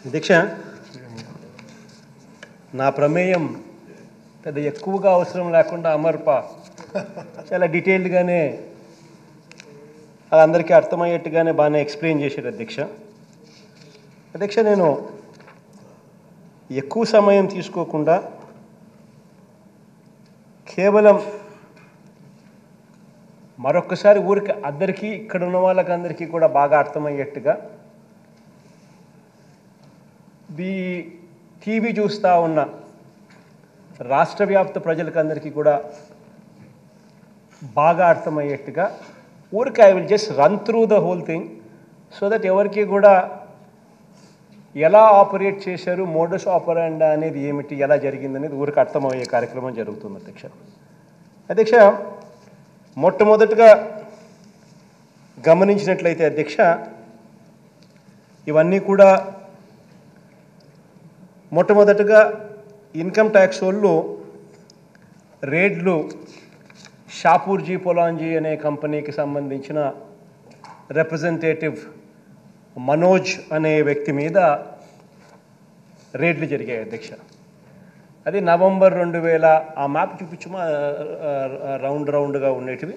దీక్ష నా ప్రమేయం పెద్ద ఎక్కువగా అవసరం లేకుండా అమర్ప చాలా డీటెయిల్డ్గానే అది అందరికీ అర్థమయ్యేట్టుగానే బాగానే ఎక్స్ప్లెయిన్ చేశారు అధ్యక్ష అధ్యక్ష నేను ఎక్కువ సమయం తీసుకోకుండా కేవలం మరొకసారి ఊరికి అందరికీ ఇక్కడ ఉన్న వాళ్ళకి అందరికీ కూడా బాగా అర్థమయ్యేట్టుగా ఈ టీవీ చూస్తూ ఉన్న రాష్ట్ర వ్యాప్త ప్రజలకందరికీ కూడా బాగా అర్థమయ్యేట్టుగా ఊరికి I will just run through the whole thing so that ఎవరికి కూడా ఎలా ఆపరేట్ చేశారు మోడస్ ఆపరాండా అనేది ఏమిటి ఎలా జరిగింది అనేది ఊరికి అర్థమయ్యే కార్యక్రమం జరుగుతుంది అధ్యక్ష అధ్యక్ష మొట్టమొదటిగా గమనించినట్లయితే అధ్యక్ష ఇవన్నీ కూడా మొట్టమొదటగా ఇన్కమ్ ట్యాక్స్ వాళ్ళు రేడ్లు షాపూర్జీ పొలాంజీ అనే కంపెనీకి సంబంధించిన రిప్రజెంటేటివ్ మనోజ్ అనే వ్యక్తి మీద రేడ్లు జరిగాయి అధ్యక్ష అది నవంబర్ రెండు వేల ఆ మ్యాప్ చూపించమా రౌండ్ రౌండ్గా ఉండేటివి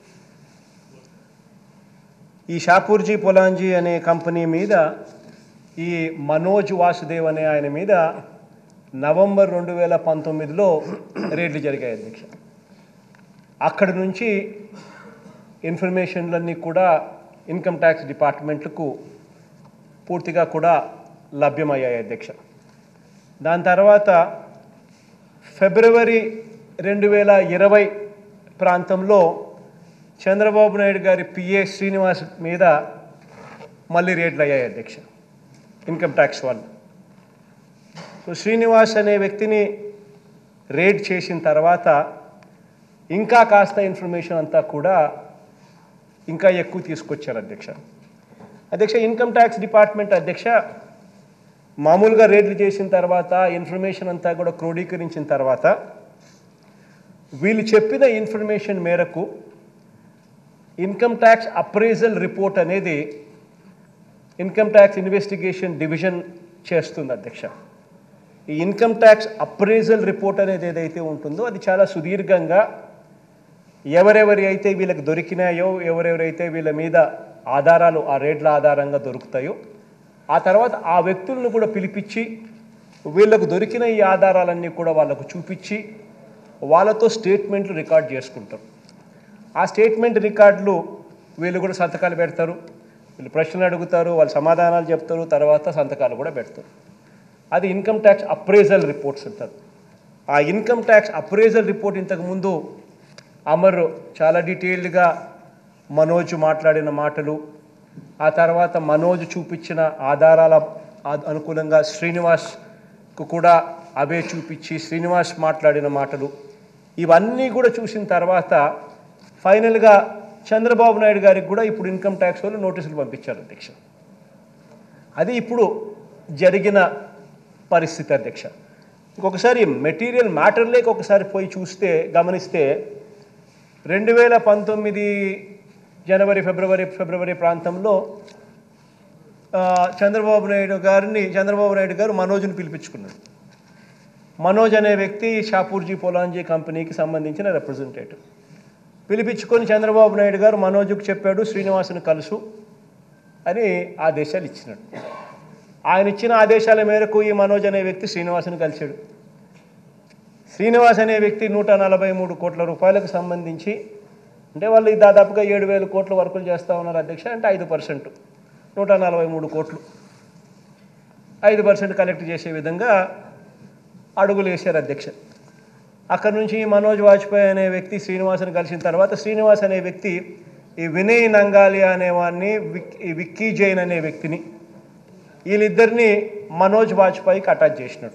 ఈ షాపూర్జీ పొలాంజీ అనే కంపెనీ మీద ఈ మనోజ్ వాసుదేవ్ అనే ఆయన మీద నవంబర్ రెండు వేల పంతొమ్మిదిలో రేడ్లు జరిగాయి అధ్యక్ష అక్కడి నుంచి ఇన్ఫర్మేషన్లన్నీ కూడా ఇన్కమ్ ట్యాక్స్ డిపార్ట్మెంట్లకు పూర్తిగా కూడా లభ్యమయ్యాయి అధ్యక్ష దాని తర్వాత ఫిబ్రవరి రెండు వేల ఇరవై ప్రాంతంలో చంద్రబాబు నాయుడు గారి పిఏ శ్రీనివాస్ మీద మళ్ళీ రేట్లు అయ్యాయి అధ్యక్ష ఇన్కమ్ ట్యాక్స్ వాళ్ళు సో శ్రీనివాస్ అనే వ్యక్తిని రేడ్ చేసిన తర్వాత ఇంకా కాస్త ఇన్ఫర్మేషన్ అంతా కూడా ఇంకా ఎక్కువ తీసుకొచ్చారు అధ్యక్ష అధ్యక్ష ఇన్కమ్ ట్యాక్స్ డిపార్ట్మెంట్ అధ్యక్ష మామూలుగా రేట్లు చేసిన తర్వాత ఇన్ఫర్మేషన్ అంతా కూడా క్రోడీకరించిన తర్వాత వీళ్ళు చెప్పిన ఇన్ఫర్మేషన్ మేరకు ఇన్కమ్ ట్యాక్స్ అప్రైజల్ రిపోర్ట్ అనేది ఇన్కమ్ ట్యాక్స్ ఇన్వెస్టిగేషన్ డివిజన్ చేస్తుంది అధ్యక్ష ఈ ఇన్కమ్ ట్యాక్స్ అప్రైజల్ రిపోర్ట్ అనేది ఏదైతే ఉంటుందో అది చాలా సుదీర్ఘంగా ఎవరెవరి అయితే వీళ్ళకి దొరికినాయో ఎవరెవరైతే వీళ్ళ మీద ఆధారాలు ఆ రేట్ల ఆధారంగా దొరుకుతాయో ఆ తర్వాత ఆ వ్యక్తులను కూడా పిలిపించి వీళ్ళకు దొరికిన ఈ ఆధారాలన్నీ కూడా వాళ్ళకు చూపించి వాళ్ళతో స్టేట్మెంట్లు రికార్డ్ చేసుకుంటారు ఆ స్టేట్మెంట్ రికార్డులు వీళ్ళు కూడా సంతకాలు పెడతారు వీళ్ళు ప్రశ్నలు అడుగుతారు వాళ్ళు సమాధానాలు చెప్తారు తర్వాత సంతకాలు కూడా పెడతారు అది ఇన్కమ్ ట్యాక్స్ అప్రైజల్ రిపోర్ట్స్ అంటారు ఆ ఇన్కమ్ ట్యాక్స్ అప్రైజల్ రిపోర్ట్ ఇంతకుముందు అమర్ చాలా డీటెయిల్డ్గా మనోజ్ మాట్లాడిన మాటలు ఆ తర్వాత మనోజ్ చూపించిన ఆధారాల ఆ- అనుకూలంగా శ్రీనివాస్కు కూడా అవే చూపించి శ్రీనివాస్ మాట్లాడిన మాటలు ఇవన్నీ కూడా చూసిన తర్వాత ఫైనల్గా చంద్రబాబు నాయుడు గారికి కూడా ఇప్పుడు ఇన్కమ్ ట్యాక్స్ వాళ్ళు నోటీసులు పంపించారు అధ్యక్ష అది ఇప్పుడు జరిగిన పరిస్థితి అధ్యక్ష ఇంకొకసారి మెటీరియల్ మ్యాటర్లేకి ఒకసారి పోయి చూస్తే గమనిస్తే రెండు వేల పంతొమ్మిది జనవరి ఫిబ్రవరి ఫిబ్రవరి ప్రాంతంలో ఆ, చంద్రబాబు నాయుడు గారిని చంద్రబాబు నాయుడు గారు మనోజ్ని పిలిపించుకున్నారు మనోజ్ అనే వ్యక్తి షాపూర్జీ పొలాంజీ కంపెనీకి సంబంధించిన రిప్రజెంటేటివ్ పిలిపించుకొని చంద్రబాబు నాయుడు గారు మనోజ్కు చెప్పాడు శ్రీనివాసుని కలుసు అని ఆదేశాలు ఇచ్చినాడు ఆయన ఇచ్చిన ఆదేశాల మేరకు ఈ మనోజ్ అనే వ్యక్తి శ్రీనివాసుని కలిశాడు శ్రీనివాస్ అనే వ్యక్తి నూట నలభై మూడు కోట్ల రూపాయలకు సంబంధించి అంటే వాళ్ళు ఈ దాదాపుగా ఏడు వేల కోట్ల వర్కులు చేస్తూ ఉన్నారు అధ్యక్ష అంటే ఐదు పర్సెంట్ నూట నలభై మూడు కోట్లు ఐదు పర్సెంట్ కలెక్ట్ చేసే విధంగా అడుగులు వేశారు అధ్యక్ష అక్కడ నుంచి ఈ మనోజ్ వాజ్పేయి అనే వ్యక్తి శ్రీనివాసన్ కలిసిన తర్వాత శ్రీనివాస్ అనే వ్యక్తి ఈ వినయ్ నంగాలి అనేవాడిని విక్ ఈ విక్కీ జైన్ అనే వ్యక్తిని వీళ్ళిద్దరిని మనోజ్ వాజ్పేయికి అటాచ్ చేసినాడు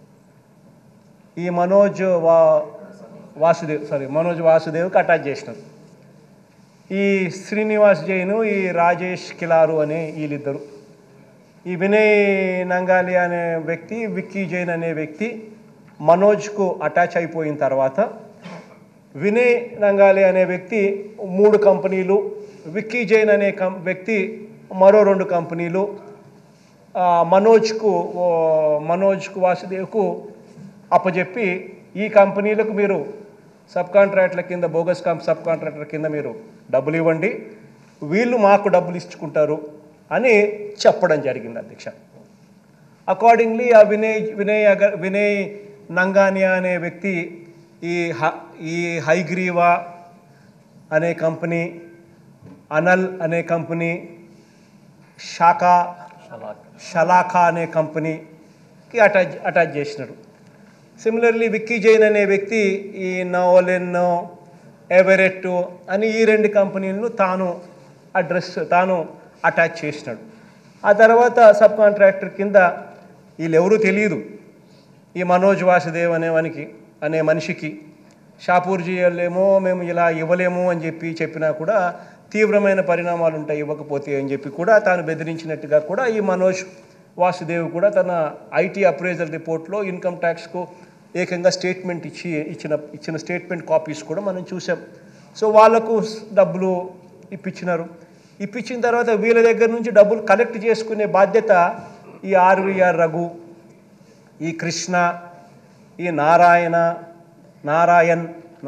ఈ మనోజ్ వా వాసుదేవ్ సారీ మనోజ్ వాసుదేవ్కి అటాచ్ చేసినారు ఈ శ్రీనివాస్ జైన్ ఈ రాజేష్ కిలారు అనే వీళ్ళిద్దరు ఈ వినయ్ నంగాలి అనే వ్యక్తి విక్కీ జైన్ అనే వ్యక్తి మనోజ్కు అటాచ్ అయిపోయిన తర్వాత వినయ్ నంగాలి అనే వ్యక్తి మూడు కంపెనీలు విక్కీ జైన్ అనే కం వ్యక్తి మరో రెండు కంపెనీలు ఆ, మనోజ్కు ఓ, మనోజ్కు వాసుదేవ్కు అప్పచెప్పి ఈ కంపెనీలకు మీరు సబ్ కాంట్రాక్ట్ల కింద బోగస్ కాంప్ సబ్ కాంట్రాక్టర్ కింద మీరు డబ్బులు ఇవ్వండి వీళ్ళు మాకు డబ్బులు ఇచ్చుకుంటారు అని చెప్పడం జరిగింది అధ్యక్ష అకార్డింగ్లీ ఆ వినయ్ వినయ్ అగర్ వినయ్ నంగానియా అనే వ్యక్తి ఈ హ ఈ హైగ్రీవా అనే కంపెనీ అనల్ అనే కంపెనీ షాకా షలాఖ అనే కంపెనీకి అటాచ్ అటాచ్ చేసినారు సిమిలర్లీ విక్కీ జైన్ అనే వ్యక్తి ఈ నోవెలెన్ ఎవరెట్ అని ఈ రెండు కంపెనీలను తాను అడ్రస్ తాను అటాచ్ చేసినాడు ఆ తర్వాత సబ్ కాంట్రాక్టర్ కింద వీళ్ళెవరూ తెలియదు ఈ మనోజ్ వాసుదేవ్ అనే వానికి అనే మనిషికి షాపూర్జీ వాళ్ళేమో మేము ఇలా ఇవ్వలేము అని చెప్పి చెప్పినా కూడా తీవ్రమైన పరిణామాలు ఉంటాయి ఇవ్వకపోతే అని చెప్పి కూడా తాను బెదిరించినట్టుగా కూడా ఈ మనోజ్ వాసుదేవ్ కూడా తన ఐటీ అప్రైజల్ రిపోర్ట్లో ఇన్కమ్ ట్యాక్స్కు ఏకంగా స్టేట్మెంట్ ఇచ్చి ఇచ్చిన ఇచ్చిన స్టేట్మెంట్ కాపీస్ కూడా మనం చూసాం సో వాళ్ళకు డబ్బులు ఇప్పించినారు ఇప్పించిన తర్వాత వీళ్ళ దగ్గర నుంచి డబ్బులు కలెక్ట్ చేసుకునే బాధ్యత ఈ ఆర్వీఆర్ రఘు ఈ కృష్ణ ఈ నారాయణ నారాయణ్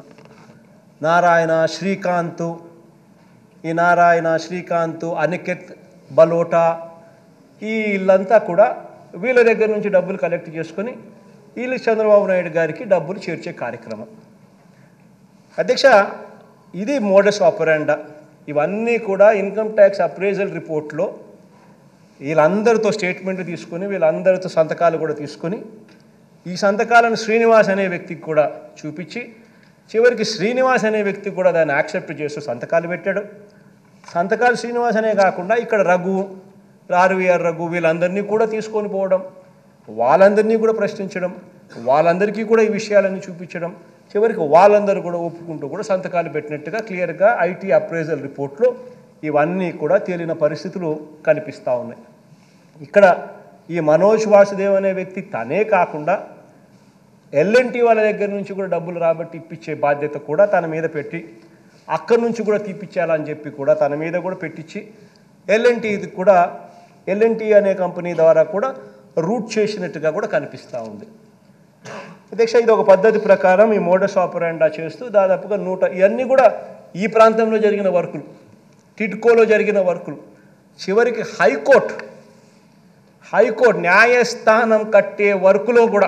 నారాయణ శ్రీకాంత్ ఈ నారాయణ శ్రీకాంత్ అనికెత్ బలోటా ఈ వీళ్ళంతా కూడా వీళ్ళ దగ్గర నుంచి డబ్బులు కలెక్ట్ చేసుకొని వీళ్ళు చంద్రబాబు నాయుడు గారికి డబ్బులు చేర్చే కార్యక్రమం అధ్యక్ష ఇది మోడస్ ఆపరాండా ఇవన్నీ కూడా ఇన్కమ్ ట్యాక్స్ అప్రైజల్ రిపోర్ట్లో వీళ్ళందరితో స్టేట్మెంట్ తీసుకొని వీళ్ళందరితో సంతకాలు కూడా తీసుకొని ఈ సంతకాలను శ్రీనివాస్ అనే వ్యక్తికి కూడా చూపించి చివరికి శ్రీనివాస్ అనే వ్యక్తి కూడా దాన్ని యాక్సెప్ట్ చేస్తూ సంతకాలు పెట్టాడు సంతకాలు శ్రీనివాస్ అనే కాకుండా ఇక్కడ రఘు ఆర్వీఆర్ రఘు వీళ్ళందరినీ కూడా తీసుకొని పోవడం వాళ్ళందరినీ కూడా ప్రశ్నించడం వాళ్ళందరికీ కూడా ఈ విషయాలన్నీ చూపించడం చివరికి వాళ్ళందరూ కూడా ఒప్పుకుంటూ కూడా సంతకాలు పెట్టినట్టుగా క్లియర్గా ఐటీ అప్రైజల్ రిపోర్ట్లో ఇవన్నీ కూడా తేలిన పరిస్థితులు కనిపిస్తూ ఉన్నాయి ఇక్కడ ఈ మనోజ్ వాసుదేవ్ అనే వ్యక్తి తనే కాకుండా ఎల్ఎన్టీ వాళ్ళ దగ్గర నుంచి కూడా డబ్బులు రాబట్టి ఇప్పించే బాధ్యత కూడా తన మీద పెట్టి అక్కడి నుంచి కూడా తీపిచ్చాలని చెప్పి కూడా తన మీద కూడా పెట్టించి ఎల్ఎన్టీ కూడా ఎల్ఎన్టీ అనే కంపెనీ ద్వారా కూడా రూట్ చేసినట్టుగా కూడా కనిపిస్తూ ఉంది అధ్యక్ష ఇది ఒక పద్ధతి ప్రకారం ఈ మోడస్ ఆపరాండా చేస్తూ దాదాపుగా నూట ఇవన్నీ కూడా ఈ ప్రాంతంలో జరిగిన వర్కులు టిడ్కోలో జరిగిన వర్కులు చివరికి హైకోర్టు హైకోర్టు న్యాయస్థానం కట్టే వర్కులో కూడా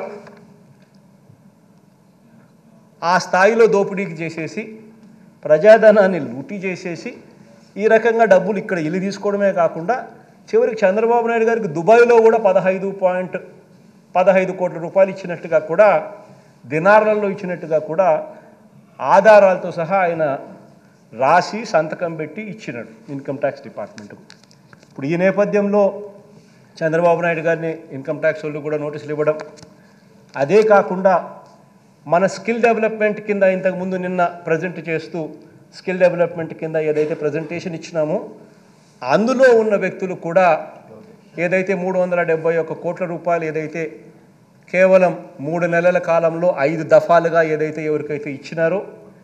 ఆ స్థాయిలో దోపిడీకి చేసేసి ప్రజాధనాన్ని లూటీ చేసేసి ఈ రకంగా డబ్బులు ఇక్కడ ఇల్లు తీసుకోవడమే కాకుండా చివరికి చంద్రబాబు నాయుడు గారికి దుబాయ్లో కూడా పదహైదు పాయింట్ పదహైదు కోట్ల రూపాయలు ఇచ్చినట్టుగా కూడా దినార్లలో ఇచ్చినట్టుగా కూడా ఆధారాలతో సహా ఆయన రాసి సంతకం పెట్టి ఇచ్చినాడు ఇన్కమ్ ట్యాక్స్ డిపార్ట్మెంట్కు ఇప్పుడు ఈ నేపథ్యంలో చంద్రబాబు నాయుడు గారిని ఇన్కమ్ ట్యాక్స్ వాళ్ళు కూడా నోటీసులు ఇవ్వడం అదే కాకుండా మన స్కిల్ డెవలప్మెంట్ కింద ఇంతకుముందు నిన్న ప్రజెంట్ చేస్తూ స్కిల్ డెవలప్మెంట్ కింద ఏదైతే ప్రజెంటేషన్ ఇచ్చినామో అందులో ఉన్న వ్యక్తులు కూడా ఏదైతే మూడు వందల డెబ్బై ఒక్క కోట్ల రూపాయలు ఏదైతే కేవలం మూడు నెలల కాలంలో ఐదు దఫాలుగా ఏదైతే ఎవరికైతే ఇచ్చినారో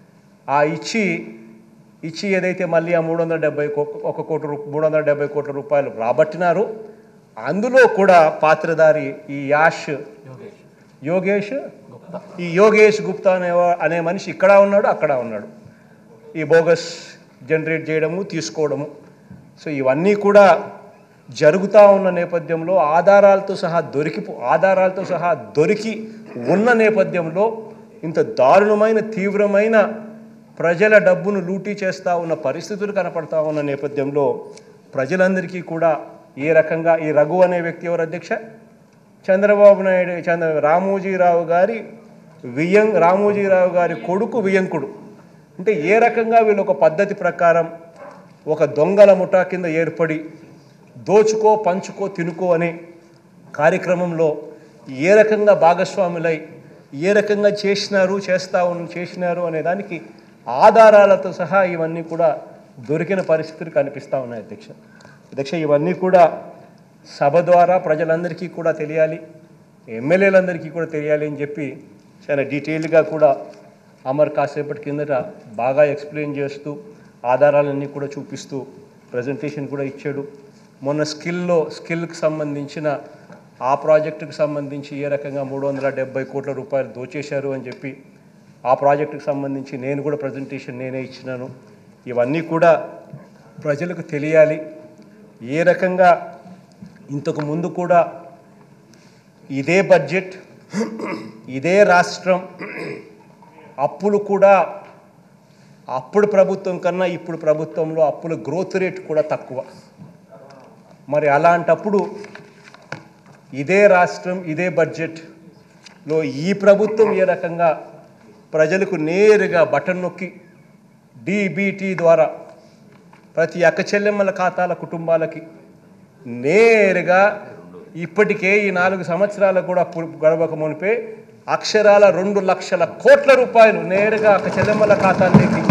ఆ ఇచ్చి ఇచ్చి ఏదైతే మళ్ళీ ఆ మూడు వందల డెబ్బై ఒక కోటి రూ మూడు వందల డెబ్బై కోట్ల రూపాయలు రాబట్టినారో అందులో కూడా పాత్రధారి ఈ యాష్ యోగేష్ ఈ యోగేష్ గుప్తా అనే అనే మనిషి ఇక్కడ ఉన్నాడు అక్కడ ఉన్నాడు ఈ బోగస్ జనరేట్ చేయడము తీసుకోవడము సో ఇవన్నీ కూడా జరుగుతూ ఉన్న నేపథ్యంలో ఆధారాలతో సహా దొరికి ఆధారాలతో సహా దొరికి ఉన్న నేపథ్యంలో ఇంత దారుణమైన తీవ్రమైన ప్రజల డబ్బును లూటీ చేస్తూ ఉన్న పరిస్థితులు కనపడతా ఉన్న నేపథ్యంలో ప్రజలందరికీ కూడా ఏ రకంగా ఈ రఘు అనే వ్యక్తి ఎవరు అధ్యక్ష చంద్రబాబు నాయుడు చంద్ర రామోజీరావు గారి వియం రామోజీరావు గారి కొడుకు వియంకుడు అంటే ఏ రకంగా వీళ్ళు ఒక పద్ధతి ప్రకారం ఒక దొంగల ముఠా కింద ఏర్పడి దోచుకో పంచుకో తినుకో అనే కార్యక్రమంలో ఏ రకంగా భాగస్వాములై ఏ రకంగా చేసినారు చేస్తా ఉన్న చేసినారు అనే దానికి ఆధారాలతో సహా ఇవన్నీ కూడా దొరికిన పరిస్థితులు కనిపిస్తూ ఉన్నాయి అధ్యక్ష అధ్యక్ష ఇవన్నీ కూడా సభ ద్వారా ప్రజలందరికీ కూడా తెలియాలి ఎమ్మెల్యేలందరికీ కూడా తెలియాలి అని చెప్పి చాలా డీటెయిల్గా కూడా అమర్ కాసేపటి కిందట బాగా ఎక్స్ప్లెయిన్ చేస్తూ ఆధారాలన్నీ కూడా చూపిస్తూ ప్రజెంటేషన్ కూడా ఇచ్చాడు మొన్న స్కిల్లో స్కిల్కి సంబంధించిన ఆ ప్రాజెక్టుకు సంబంధించి ఏ రకంగా మూడు వందల డెబ్బై కోట్ల రూపాయలు దోచేశారు అని చెప్పి ఆ ప్రాజెక్టుకు సంబంధించి నేను కూడా ప్రజెంటేషన్ నేనే ఇచ్చినాను ఇవన్నీ కూడా ప్రజలకు తెలియాలి ఏ రకంగా ఇంతకు ముందు కూడా ఇదే బడ్జెట్ ఇదే రాష్ట్రం అప్పులు కూడా అప్పుడు ప్రభుత్వం కన్నా ఇప్పుడు ప్రభుత్వంలో అప్పుల గ్రోత్ రేట్ కూడా తక్కువ మరి అలాంటప్పుడు ఇదే రాష్ట్రం ఇదే బడ్జెట్లో ఈ ప్రభుత్వం ఏ రకంగా ప్రజలకు నేరుగా బటన్ నొక్కి డీబీటీ ద్వారా ప్రతి అక్క చెల్లెమ్మల ఖాతాల కుటుంబాలకి నేరుగా ఇప్పటికే ఈ నాలుగు సంవత్సరాలకు కూడా పు- గడవక మునిపే అక్షరాల రెండు లక్షల కోట్ల రూపాయలు నేరుగా అక్క చెల్లెమ్మల ఖాతాల్లోకి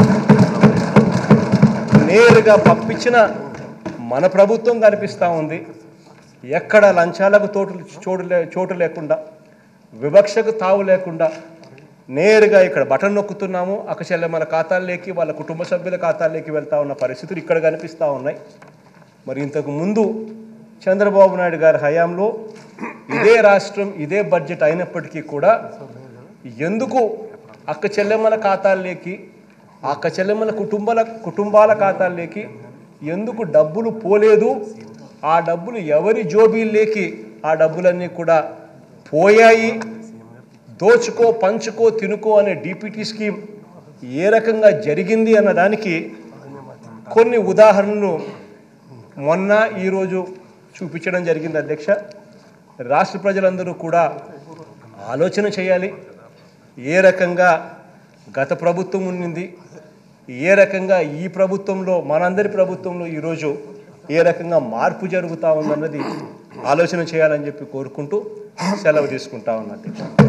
నేరుగా పంపించిన మన ప్రభుత్వం కనిపిస్తూ ఉంది ఎక్కడ లంచాలకు తోటు చోటు లే చోటు లేకుండా వివక్షకు తావు లేకుండా నేరుగా ఇక్కడ బటన్ నొక్కుతున్నాము అక్క మన ఖాతాల్లోకి వాళ్ళ కుటుంబ సభ్యుల ఖాతాల్లోకి వెళ్తా ఉన్న పరిస్థితులు ఇక్కడ కనిపిస్తూ ఉన్నాయి మరి ఇంతకు ముందు చంద్రబాబు నాయుడు గారి హయాంలో ఇదే రాష్ట్రం ఇదే బడ్జెట్ అయినప్పటికీ కూడా ఎందుకు అక్క చెల్లెమ్మల ఖాతాల్లోకి ఆ అక్క చెల్లెమ్మల కుటుంబాల కుటుంబాల ఖాతాల్లోకి ఎందుకు డబ్బులు పోలేదు ఆ డబ్బులు ఎవరి జోబీల్లోకి ఆ డబ్బులన్నీ కూడా పోయాయి దోచుకో పంచుకో తినుకో అనే డిపిటి స్కీమ్ ఏ రకంగా జరిగింది అన్న దానికి కొన్ని ఉదాహరణలు మొన్న ఈరోజు చూపించడం జరిగింది అధ్యక్ష రాష్ట్ర ప్రజలందరూ కూడా ఆలోచన చేయాలి ఏ రకంగా గత ప్రభుత్వం ఉన్నింది ఏ రకంగా ఈ ప్రభుత్వంలో మనందరి ప్రభుత్వంలో ఈరోజు ఏ రకంగా మార్పు జరుగుతూ ఉందన్నది ఆలోచన చేయాలని చెప్పి కోరుకుంటూ సెలవు తీసుకుంటా ఉన్నా అధ్యక్ష